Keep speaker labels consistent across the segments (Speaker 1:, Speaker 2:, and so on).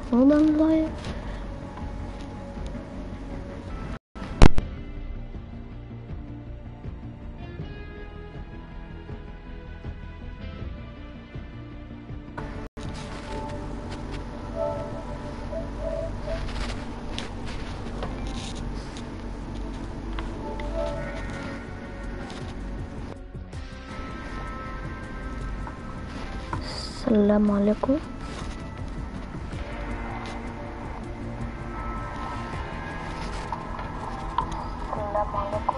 Speaker 1: Woman life. السلام عليكم السلام عليكم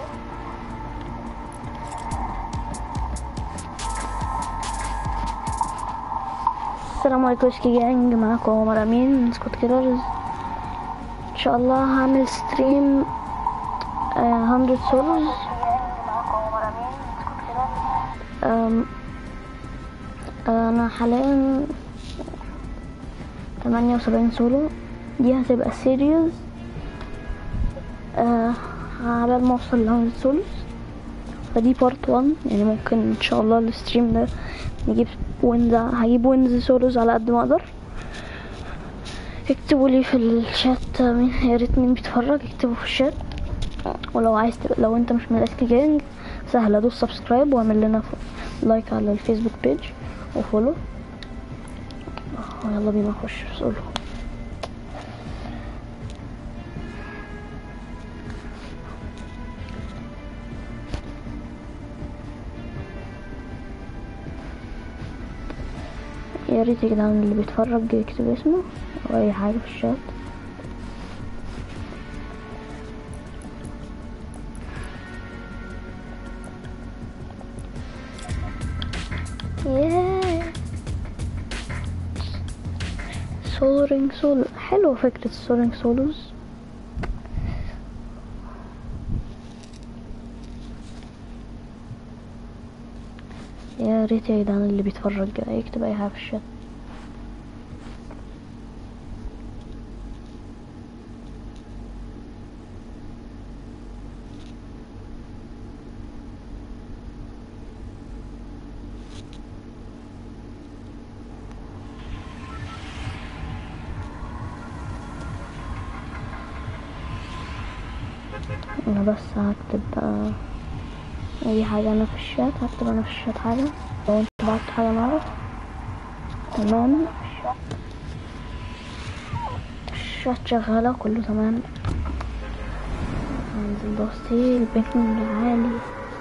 Speaker 1: السلام عليكم سكي جانج معاكم عمر امين من سكوت كيلرز ان شاء الله هعمل ستريم آه 100 سولوز أم، انا حاليا 78 سولو دي هتبقى سيريز آه على ما اوصل ل 100 سولوز فدي بارت 1 يعني ممكن ان شاء الله الستريم ده نجيب وينز هجيب وينز سولوز على قد ما اقدر اكتبوا لي في الشات مين يا ريت مين بيتفرج اكتبوا في الشات ولو عايز تبقى لو انت مش من الاسكي جانج سهل دوس سبسكرايب واعمل لنا ف- لايك على الفيسبوك بيج وفولو يلا بينا نخش في سولو يا ريت يا جدعان اللي بيتفرج يكتب اسمه او اي حاجه في الشات ياه سولورينج سولو حلوة فكرة سولورينج سولوز يا ريت يا جدعان اللي بيتفرج يكتب اي حاجة في الشات انا بس هكتب بقى اي حاجة انا في الشات هكتب انا في الشات حاجة لو انت بعت حاجة نعرف تمام الشات شغالة كله تمام انزل دوستي البيكنج عالي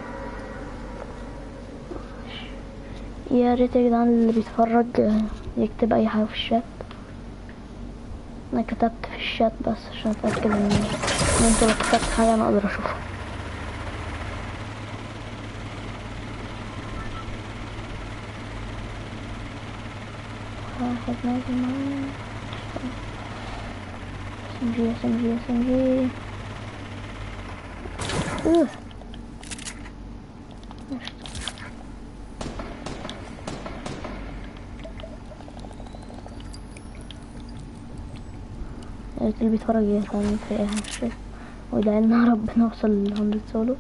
Speaker 1: يا ريت يا جدعان اللي بيتفرج يكتب اي حاجة في الشات انا كتبت في الشات بس عشان اتاكد ان ان انتوا لو كتبت حاجه انا اقدر اشوفها واحد نازل معايا اس ام جي اس ام جي اس ام جي اوه يا ريت اللي بيتفرج يفهم في ايه هالشي ويدعي لنا ربنا نوصل ل 100 سولو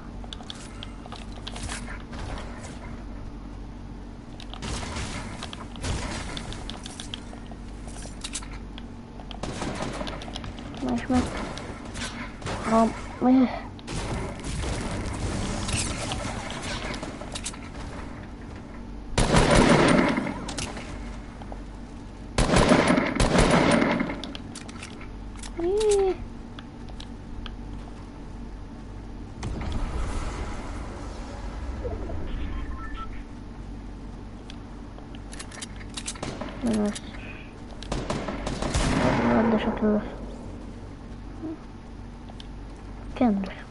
Speaker 1: ماشي ماشي حرام ايه ايه بس الواد ده شكله رخم كان رخم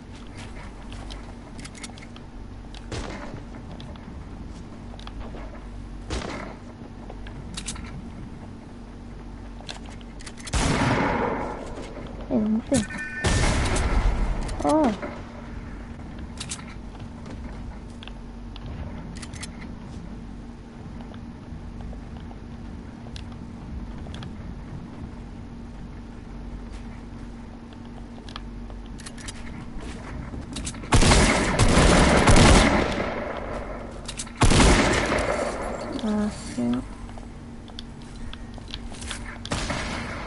Speaker 1: ايه ده فين اه بس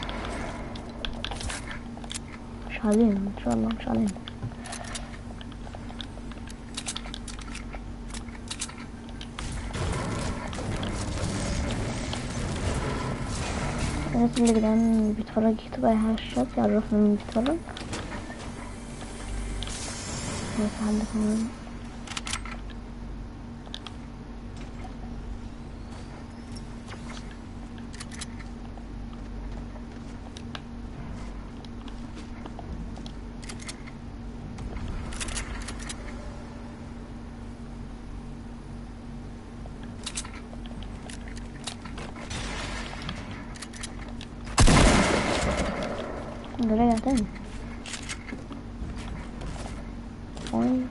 Speaker 1: علينا ان شاء الله مش علينا الناس اللي جدعان بيتفرج يكتب اي حاجة في الشات يعرفنا مين بيتفرج بس حد كمان ده راجع تاني أوي.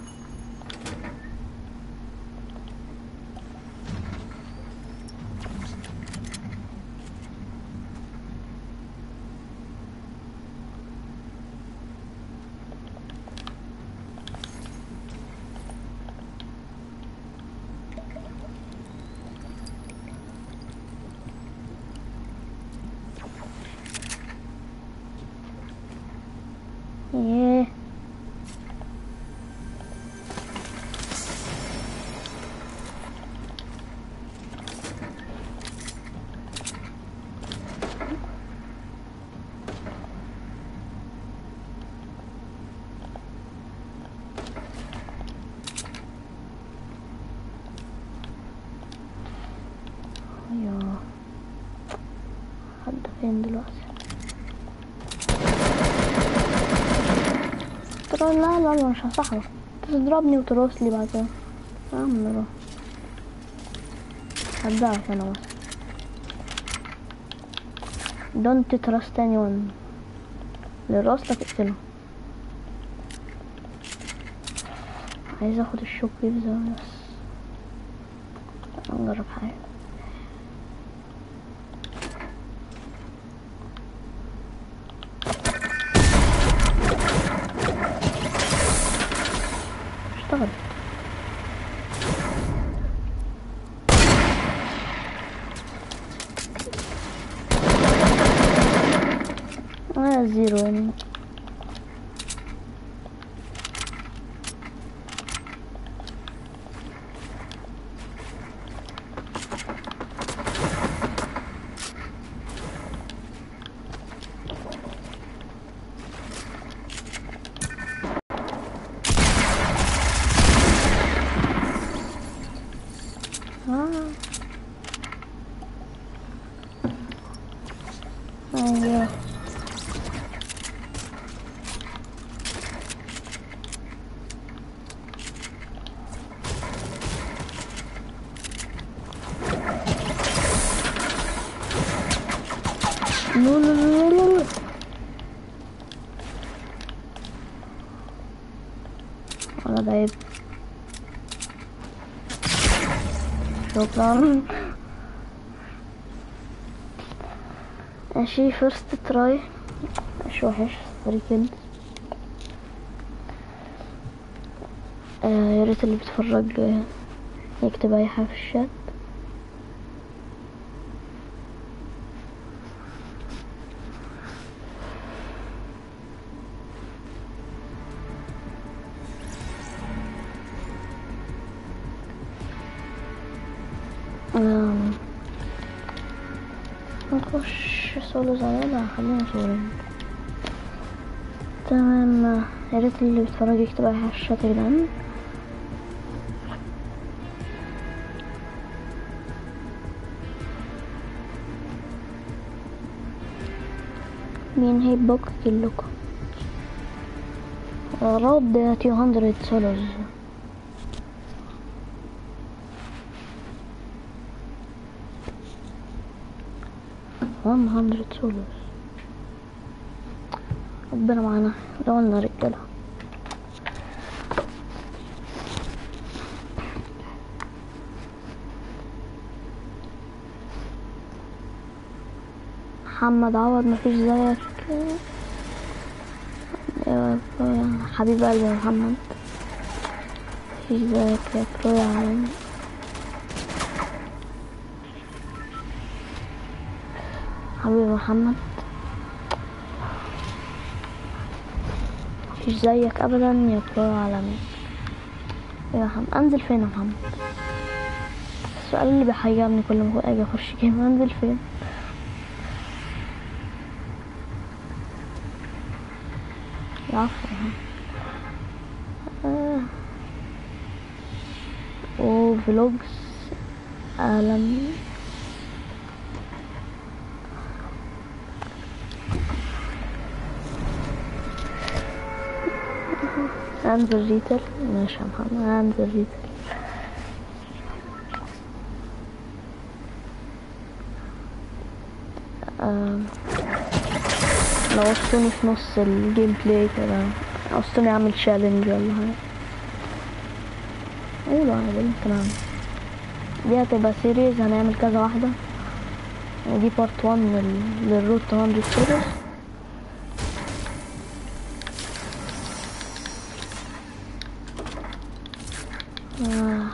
Speaker 1: ايه ايوه حد فين دلوقتي ترى لا لا لا مش هصاحبك تضربني وترقص لي بعدين يا عم روح هبدأك انا بس don't trust anyone اللي راسلك اقتله عايز اخد الشوك ويفز بس تعال نجرب حاجة اشتغل اه زيرو يعني آه. ايوه لا لا لا لا لا. انا بعيب شكرا ماشي فيرست تراي مش وحش سوري كده آه يا ريت اللي بيتفرج آه، يكتب اي حاجه في الشات آم، نخش سولو زي لا خلينا سولو تمام يا ريت اللي بيتفرج يكتب اي حاجه في الشات يا جدعان مين هيبوك كلكم رود 200 سولوز one hundred solos ربنا معانا لو لنا رجالة محمد عوض مفيش زيك يا يا حبيب قلبي يا محمد مفيش زيك يا برو يا عالم حبيبي محمد مفيش زيك ابدا يا برو عالمي يا محمد انزل فين يا محمد السؤال اللي بيحيرني كل ما اجي اخش جيم انزل فين العفو يا محمد آه. وفلوجز عالمي انزل ريتل ماشي يا محمد انزل ريتل آم، لو وصلوني في نص الجيم بلاي كده وصلوني اعمل تشالنج ولا حاجة ايوه عادي ممكن اعمل دي هتبقى سيريز هنعمل كذا واحدة دي بارت 1 لل- للروت 100 سيريز آه.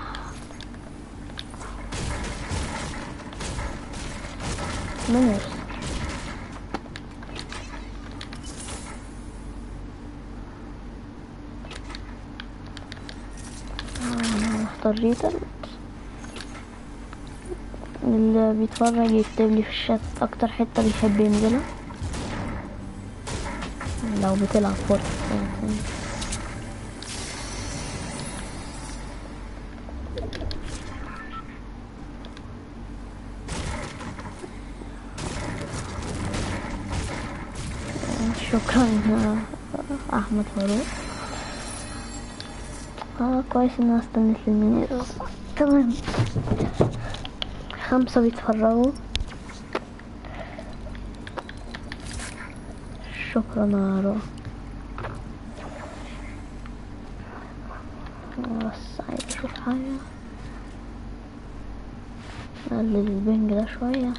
Speaker 1: منرس آه، اختار ريتل اللي بيتفرج يكتب لي في الشات اكتر حتة بيحب ينزلها لو بتلعب فورت يعني. شكرا يا احمد فاروق اه كويس ان انا استنيت الميني تمام خمسة بيتفرجوا شكرا يا رو بس عايز اشوف حاجة نقلل البنج ده شوية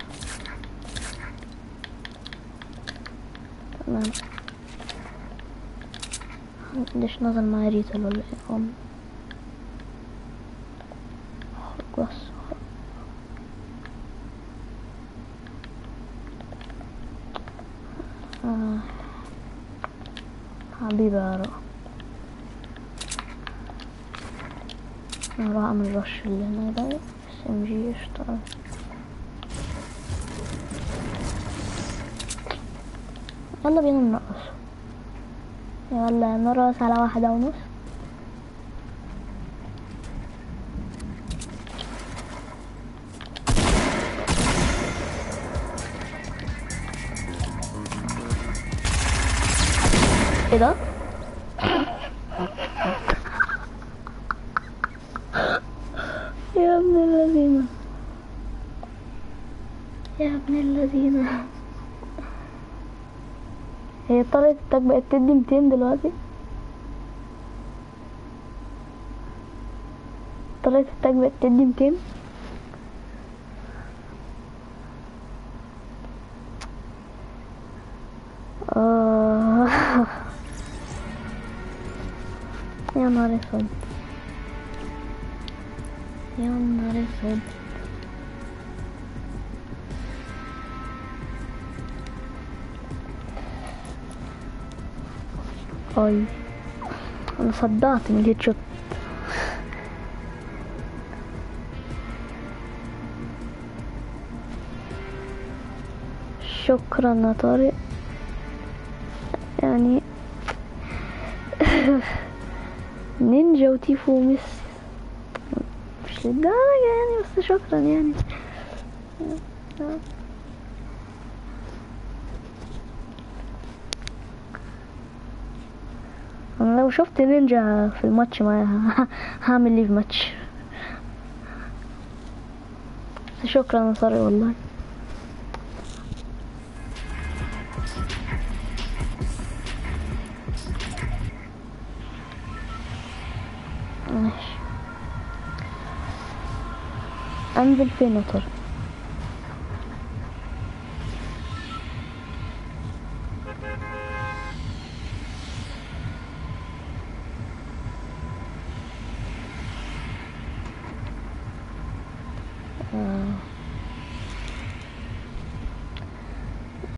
Speaker 1: تمام ليش نزل معايا ريتل ولا ايه هم خرج بس آه. حبيبي يا رأى اروح اعمل رش اللي هنا ده اس ام جي اشتغل يلا بينا نرقص يلا نرقص على واحدة ونص ايه ده؟ يا ابن الذين يا ابن الذين هي طريقة التاج بقت تدي 200 دلوقتي طريقة التاج بقت تدي 200 آه. يا نهار اسود يا نهار اسود اي انا صدعت من الهيد شوت شكرا يا طارق يعني نينجا وتيفو وميس مش للدرجة يعني بس شكرا يعني انا لو شفت نينجا في الماتش معايا هعمل ليف ماتش بس شكرا يا طارق والله ماشي انزل فين يا ترى آه.